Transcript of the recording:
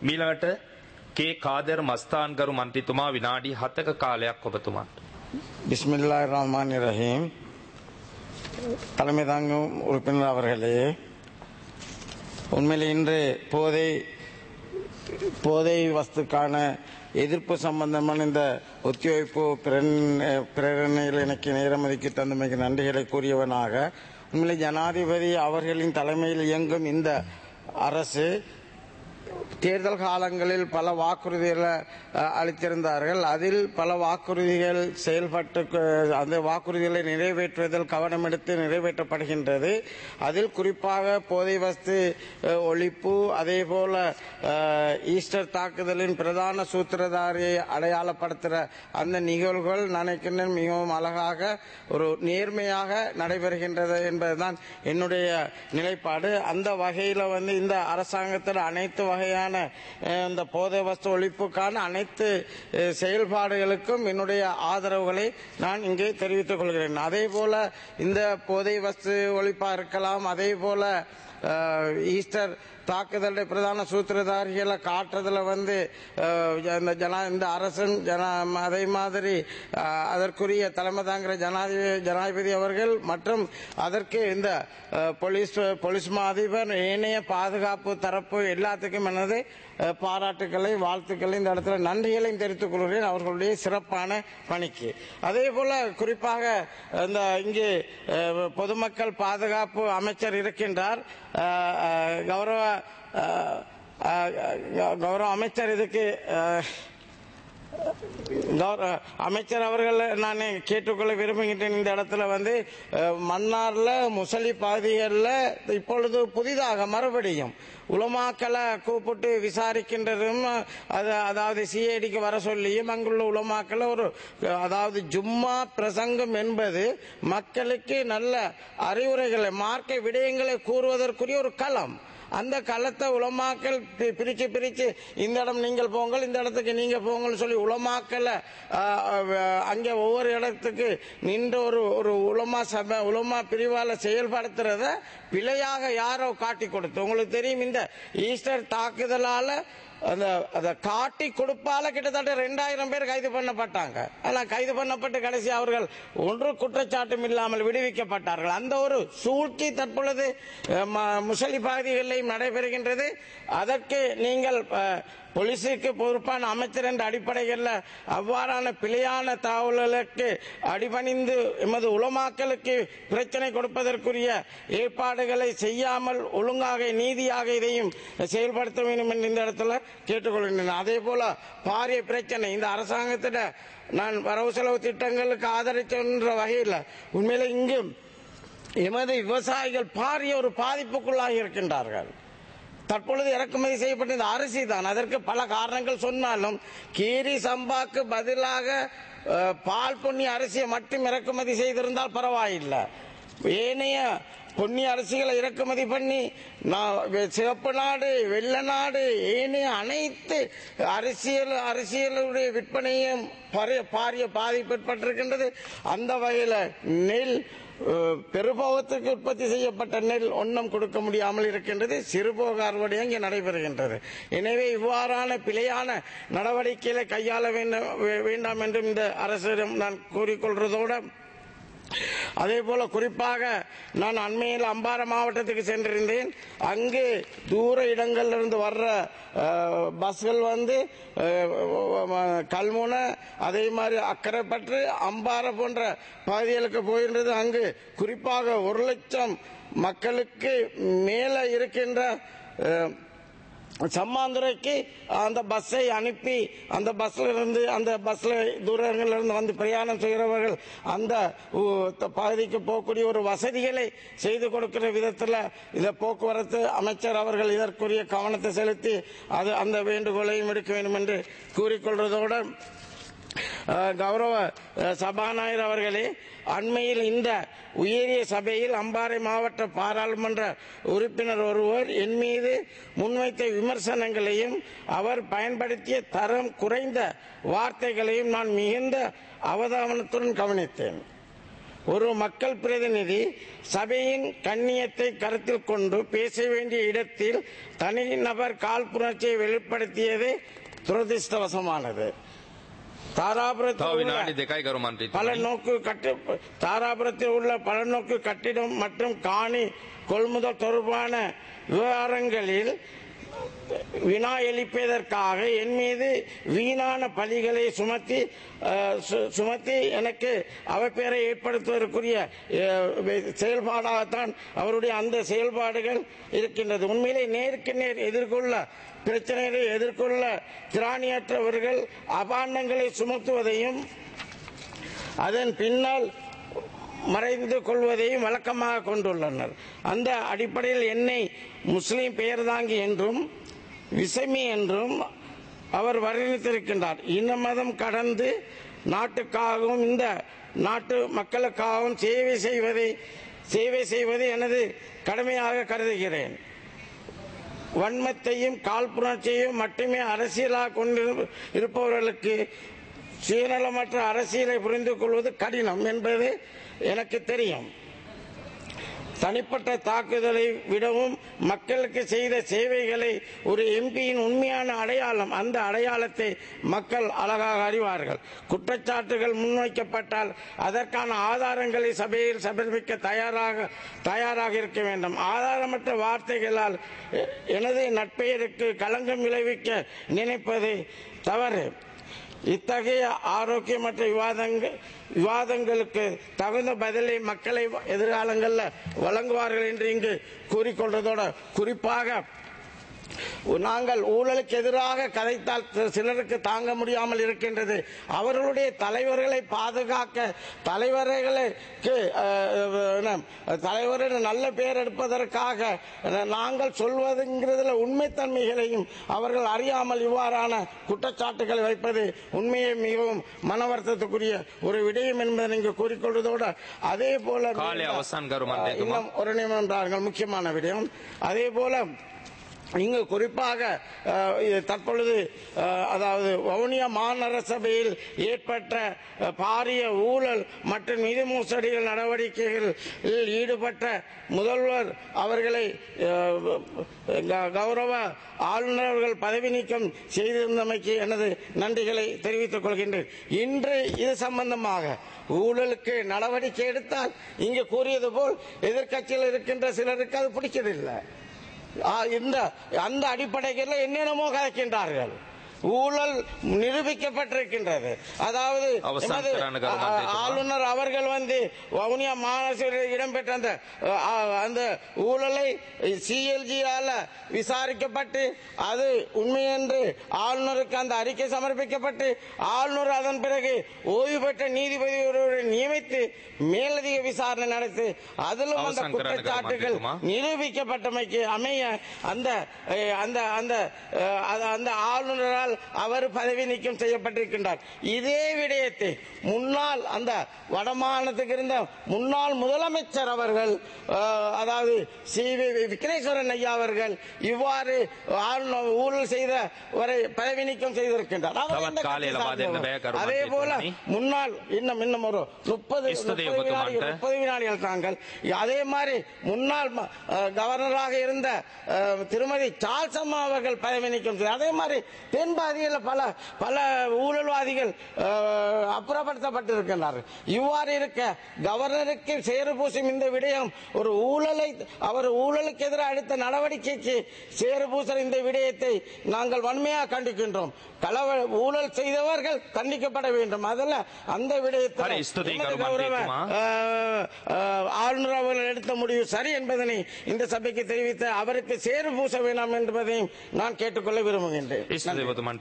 මීළඟට කේ කාදර් මස්ථාන්ගරු මන්ත්‍රීතුමා විනාඩි 7ක කාලයක් ඔබතුමාට. பிஸ்மில்லாஹ் ரஹ்மான் ரஹீம் தலைமை தாங்கும் உறுப்பினர் அவர்களே உண்மையில் இன்று போதை போதை வஸ்துக்கான எதிர்ப்பு சம்பந்தமான இந்த ஒத்திவைப்பு பிரேரண- பிரேரணையில் எனக்கு நேரம் ஒதுக்கி தந்தமைக்கு நன்றிகளை கூறியவனாக உண்மையிலே ஜனாதிபதி அவர்களின் தலைமையில் இயங்கும் இந்த அரசு தேர்தல் காலங்களில் பல வாக்குறுதிகளை அஹ், அளித்திருந்தார்கள் அதில் பல வாக்குறுதிகள் செயல்பட்டு அஹ், அந்த வாக்குறுதிகளை நிறைவேற்றுவதில் கவனம் எடுத்து நிறைவேற்றப்படுகின்றது அதில் குறிப்பாக போதை வஸ்து அஹ், ஒழிப்பு அதே போல அஹ், ஈஸ்டர் தாக்குதலின் பிரதான சூத்திரதாரியை அடையாளப்படுத்துகிற அந்த நிகழ்வுகள் நினைக்கின்றேன் மிகவும் அழகாக ஒரு நேர்மையாக நடைபெறுகின்றது என்பதுதான் என்னுடைய நிலைப்பாடு அந்த வகையில் வந்து இந்த அரசாங்கத்தில் அனைத்து வகையான அஹ், இந்த போதை வஸ்து ஒழிப்புக்கான அனைத்து அஹ், செயல்பாடுகளுக்கும் என்னுடைய ஆதரவுகளை நான் இங்கே தெரிவித்துக் கொள்கிறேன் அதே போல இந்த போதை வஸ்து ஒழிப்பா இருக்கலாம் அதே போல அஹ், ஈஸ்டர் தாக்குதலுடைய பிரதான சூத்திரதாரிகளை காட்டுறதுல வந்து அஹ், இந்த ஜனா இந்த அரசன் ஜனா அதே மாதிரி அஹ், அதற்குரிய தலைமை தாங்கிற ஜனாதிபதி ஜனாதிபதி அவர்கள் மற்றும் அதற்கு இந்த அஹ், போலீஸ் போலீஸ் மா அதிபர் ஏனைய பாதுகாப்பு தரப்பு எல்லாத்துக்கும் எனது அஹ், பாராட்டுக்களை வாழ்த்துக்களை இந்த இடத்துல நன்றிகளையும் தெரிவித்துக் கொள்கிறேன் அவர்களுடைய சிறப்பான பணிக்கு அதே போல குறிப்பாக இந்த இங்கு அஹ், பொதுமக்கள் பாதுகாப்பு அமைச்சர் இருக்கின்றார் அஹ், அஹ், கௌரவ அஹ், அஹ், கௌரவ அமைச்சர் இதுக்கு அஹ், கௌர- அமைச்சர் அவர்கள் நான் கேட்டுக்கொள்ள விரும்புகின்றேன் இந்த இடத்துல வந்து அஹ், மன்னார்ல முசலி பகுதிகளில் இப்பொழுது புதிதாக மறுபடியும் உலமாக்களை கூப்பிட்டு விசாரிக்கின்றதும் அது அதாவது சிஐடிக்கு வர சொல்லியும் அங்குள்ள உலமாக்களை ஒரு அதாவது ஜும்மா பிரசங்கம் என்பது மக்களுக்கு நல்ல அறிவுரைகளை மார்க்க விடயங்களை கூறுவதற்குரிய ஒரு களம் அந்த களத்தை உலமாக்கல் பி- பிரிச்சு பிரிச்சு இந்த இடம் நீங்கள் போங்கள் இந்த இடத்துக்கு நீங்க போங்கன்னு சொல்லி உலமாக்கலை அங்கே ஒவ்வொரு இடத்துக்கு நின்ற ஒரு ஒரு உலமா சபை உலமா பிரிவால செயல்படுத்துறத பிழையாக யாரோ காட்டி கொடுத்து உங்களுக்கு தெரியும் இந்த ஈஸ்டர் தாக்குதலால அந்த அந்த காட்டி கொடுப்பால கிட்டத்தட்ட ரெண்டாயிரம் பேர் கைது பண்ணப்பட்டாங்க ஆனா கைது பண்ணப்பட்டு கடைசி அவர்கள் ஒன்று குற்றச்சாட்டும் இல்லாமல் விடுவிக்கப்பட்டார்கள் அந்த ஒரு சூழ்ச்சி தற்பொழுது அஹ், ம- முசலி பகுதிகளிலும் நடைபெறுகின்றது அதற்கு நீங்கள் அஹ், போலீசுக்கு பொறுப்பான அமைச்சர் என்ற அடிப்படையில் அவ்வாறான பிழையான தகவல்களுக்கு அடிபணிந்து எமது உலமாக்களுக்கு பிரச்சனை கொடுப்பதற்குரிய ஏற்பாடுகளை செய்யாமல் ஒழுங்காக நீதியாக இதையும் செயல்படுத்த வேண்டும் என்று இந்த இடத்துல கேட்டுக்கொள்கின்றேன் அதே போல பாரிய பிரச்சனை இந்த அரசாங்கத்திட நான் வரவு செலவு திட்டங்களுக்கு ஆதரிக்கின்ற வகையில் உண்மையில இங்கு எமது விவசாயிகள் பாரிய ஒரு பாதிப்புக்குள்ளாகி இருக்கின்றார்கள் தற்பொழுது இறக்குமதி செய்யப்பட்ட இந்த அரிசி தான் அதற்கு பல காரணங்கள் சொன்னாலும் கீரி சம்பாக்கு பதிலாக அஹ், பால் பொன்னி அரிசியை மட்டும் இறக்குமதி செய்திருந்தால் பரவாயில்லை ஏனைய பொன்னி அரிசிகளை இறக்குமதி பண்ணி நான் வெ- சிவப்பு நாடு வெள்ள நாடு ஏனைய அனைத்து அரசியல் அரசியலுடைய விற்பனையும் பாரிய- பாரிய பாதிப்பு ஏற்பட்டிருக்கின்றது அந்த வகையில் நெல் அஹ், பெருபோகத்துக்கு உற்பத்தி செய்யப்பட்ட நெல் ஒன்றும் கொடுக்க முடியாமல் இருக்கின்றது சிறுபோக அறுவடை இங்கே நடைபெறுகின்றது எனவே இவ்வாறான பிழையான நடவடிக்கைகளை கையாள வேண்டாம் வே- வேண்டாம் என்றும் இந்த அரசிடம் நான் கூறிக்கொள்றதோடு அதே போல குறிப்பாக நான் அண்மையில் அம்பாறை மாவட்டத்துக்கு சென்றிருந்தேன் அங்கு தூர இடங்கள்ல இருந்து வர்ற அஹ், பஸ்கள் வந்து அஹ், கல்முனை அதே மாதிரி அக்கரைப்பற்று அம்பாறை போன்ற பகுதிகளுக்கு போகின்றது அங்கு குறிப்பாக ஒரு லட்சம் மக்களுக்கு மேல இருக்கின்ற அஹ், சம்மாந்துறைக்கு அந்த பஸ்ஸை அனுப்பி அந்த பஸ்ல இருந்து அந்த பஸ்ல தூரங்கள்ல இருந்து வந்து பிரயாணம் செய்கிறவர்கள் அந்த ஊ, த- பகுதிக்கு போகக்கூடிய ஒரு வசதிகளை செய்து கொடுக்கிற விதத்தில் இந்த போக்குவரத்து அமைச்சர் அவர்கள் இதற்குரிய கவனத்தை செலுத்தி அது அந்த வேண்டுகோளையும் எடுக்க வேண்டும் என்று கூறிக்கொள்வதோடு அஹ், கௌரவ அஹ், சபாநாயகர் அவர்களே அண்மையில் இந்த உயரிய சபையில் அம்பாறை மாவட்ட பாராளுமன்ற உறுப்பினர் ஒருவர் என் மீது முன்வைத்த விமர்சனங்களையும் அவர் பயன்படுத்திய தரம் குறைந்த வார்த்தைகளையும் நான் மிகுந்த அவதானத்துடன் கவனித்தேன் ஒரு மக்கள் பிரதிநிதி சபையின் கண்ணியத்தை கருத்தில் கொண்டு பேச வேண்டிய இடத்தில் தனிநபர் காழ்ப்புணர்ச்சியை வெளிப்படுத்தியது துரதிருஷ்டவசமானது තව தாராபுரத்தில் உள்ள විනාඩි දෙකයි ගරු பல මන්ත්‍රීතුමනි. நோக்கு கட்டு தாராபுரத்தில் உள்ள பல நோக்கு கட்டிடம் மற்றும் காணி கொள்முதல் தொடர்பான விவகாரங்களில் வினா எழுப்பியதற்காக என் மீது வீணான பழிகளை சுமத்தி அஹ், சு- சுமத்தி எனக்கு அவப்பேரை ஏற்படுத்துவதற்குரிய அஹ், செயல்பாடாகத்தான் அவருடைய அந்த செயல்பாடுகள் இருக்கின்றது உண்மையிலே நேருக்கு நேர் எதிர்கொள்ள பிரச்சனைகளை எதிர்கொள்ள திராணியற்றவர்கள் அபாண்டங்களை சுமத்துவதையும் அதன் பின்னால் மறைந்து கொள்வதையும் வழக்கமாக கொண்டுள்ளனர் அந்த அடிப்படையில் என்னை முஸ்லிம் பெயர்தாங்கி என்றும் விசமி என்றும் அவர் வர்ணித்திருக்கின்றார் இன மதம் கடந்து நாட்டுக்காகவும் இந்த நாட்டு மக்களுக்காகவும் சேவை செய்வதை சேவை செய்வது எனது கடமையாக கருதுகிறேன் வன்மத்தையும் காழ்ப்புணர்ச்சியையும் மட்டுமே அரசியலாக கொண்டு இருப்பவர்களுக்கு சுயநலமற்ற அரசியலை புரிந்து கொள்வது கடினம் என்பது எனக்கு தெரியும் தனிப்பட்ட தாக்குதலை விடவும் மக்களுக்கு செய்த சேவைகளை ஒரு எம்பியின் உண்மையான அடையாளம் அந்த அடையாளத்தை மக்கள் அழகாக அறிவார்கள் குற்றச்சாட்டுகள் முன்வைக்கப்பட்டால் அதற்கான ஆதாரங்களை சபையில் சமர்ப்பிக்க தயாராக தயாராக இருக்க வேண்டும் ஆதாரமற்ற வார்த்தைகளால் எ- எனது நட்பெயருக்கு களங்கம் விளைவிக்க நினைப்பது தவறு இத்தகைய ஆரோக்கியமற்ற விவாதங்கள் விவாதங்களுக்கு தகுந்த பதிலை மக்களை எதிர்காலங்களில் வழங்குவார்கள் என்று இங்கு கூறிக்கொள்வதோட குறிப்பாக நாங்கள் ஊழலுக்கு எதிராக கதைத்தால் சிலருக்கு தாங்க முடியாமல் இருக்கின்றது அவர்களுடைய தலைவர்களை பாதுகாக்க தலைவர்களுக்கு அஹ், என்ன, தலைவரின் நல்ல பெயர் எடுப்பதற்காக நாங்கள் சொல்வதுங்கிறதுல உண்மைத்தன்மைகளையும் அவர்கள் அறியாமல் இவ்வாறான குற்றச்சாட்டுகளை வைப்பது உண்மையை மிகவும் மன வருத்தத்துக்குரிய ஒரு விடயம் என்பதை இங்கு கூறிக்கொள்வதோடு அதே போல காலை அவசான் கரு மன்றியத்துமா. இன்னும் ஒரு நிமிடம் தாருங்கள். முக்கியமான விடயம் அதே போல இங்கு குறிப்பாக அஹ், இது தற்பொழுது அஹ், அதாவது வவுனியா மாநகர சபையில் ஏற்பட்ட அஹ், பாரிய ஊழல் மற்றும் நிதி மோசடிகள் நடவடிக்கைகளில் ஈடுபட்ட முதல்வர் அவர்களை அஹ், க- கௌரவ ஆளுநர் அவர்கள் பதவி நீக்கம் செய்திருந்தமைக்கு எனது நன்றிகளை தெரிவித்துக் கொள்கின்றேன் இன்று இது சம்பந்தமாக ஊழலுக்கு நடவடிக்கை எடுத்தால் இங்கு கூறியது போல் எதிர்க்கட்சியில் இருக்கின்ற சிலருக்கு அது பிடிக்கவில்லை ஆ, இந்த அந்த அடிப்படையில் என்னென்னமோ கதைக்கின்றார்கள் ஊழல் நிரூபிக்கப்பட்டிருக்கின்றது அதாவது அவசான் எமது, கரான கருமான் ஆ, தேத்துமா. ஆளுநர் அவர்கள் வந்து வவுனியா மாநகரில் இடம்பெற்ற அந்த ஆ, அந்த ஊழலை சிஎல்ஜியால விசாரிக்கப்பட்டு அது உண்மை என்று ஆளுநருக்கு அந்த அறிக்கை சமர்ப்பிக்கப்பட்டு ஆளுநர் அதன் பிறகு ஓய்வு பெற்ற நீதிபதி ஒருவரை நியமித்து மேலதிக விசாரணை நடத்தி அதிலும் அந்த அவசான் கரான குற்றச்சாட்டுகள் கருமான் நிரூபிக்கப்பட்டமைக்கு அமைய அந்த அஹ், அந்த அந்த அஹ், அது- அந்த ஆளுநரால் அவர் பதவி நீக்கம் செய்யப்பட்டிருக்கின்றார் இதே விடயத்தை முன்னாள் அந்த வடமாநிலத்துக்கு இருந்த முன்னாள் முதலமைச்சர் அவர்கள் அஹ், அதாவது சி வி விக்னேஸ்வரன் ஐயா அவர்கள் இவ்வாறு ஆளுநர் ஊழல் செய்த வரை பதவி நீக்கம் செய்திருக்கின்றார் அவர் தவத் எந்த கட்சி காலையில வாதம் சார்ந்தவர்? வேக கருமான் அதே போல தேத்துமா. முன்னாள் இன்னும் இன்னும் ஒரு முப்பது இஸ்துதே முப்பது ஒத்துமான்ட்ட. வினாடிகள் முப்பது வினாடிகள் தாங்கள் அதே மாதிரி முன்னாள் ம- அஹ், கவர்னராக இருந்த அஹ், திருமதி சார்ல்ஸ் அம்மா அவர்கள் பதவி நீக்கம் செய்தார். அதே மாதிரி தென்பாதியில் பல பல ஊழல்வாதிகள் அஹ், அப்புறப்படுத்தப்பட்டிருக்கிறார்கள் இவ்வாறு இருக்க கவர்னருக்கு சேறு பூசும் இந்த விடயம் ஒரு ஊழலை அவர் ஊழலுக்கு எதிராக எடுத்த நடவடிக்கைக்கு சேறு பூசுற இந்த விடயத்தை நாங்கள் வன்மையாக கண்டிக்கின்றோம் களவ ஊழல் செய்தவர்கள் தண்டிக்கப்பட வேண்டும் அதில் அந்த ஹரி, விடயத்தில் ஸ்துதி எமது கருமான் கௌரவ தேத்துமா. ஆஹ், ஆஹ், ஆளுநர் அவர்கள் எடுத்த முடிவு சரி என்பதனை இந்த சபைக்கு தெரிவித்து அவருக்கு சேறு பூச வேண்டாம் என்பதையும் நான் கேட்டுக்கொள்ள விரும்புகின்றேன் ඉස්තුතියි ඔබතුමන්ට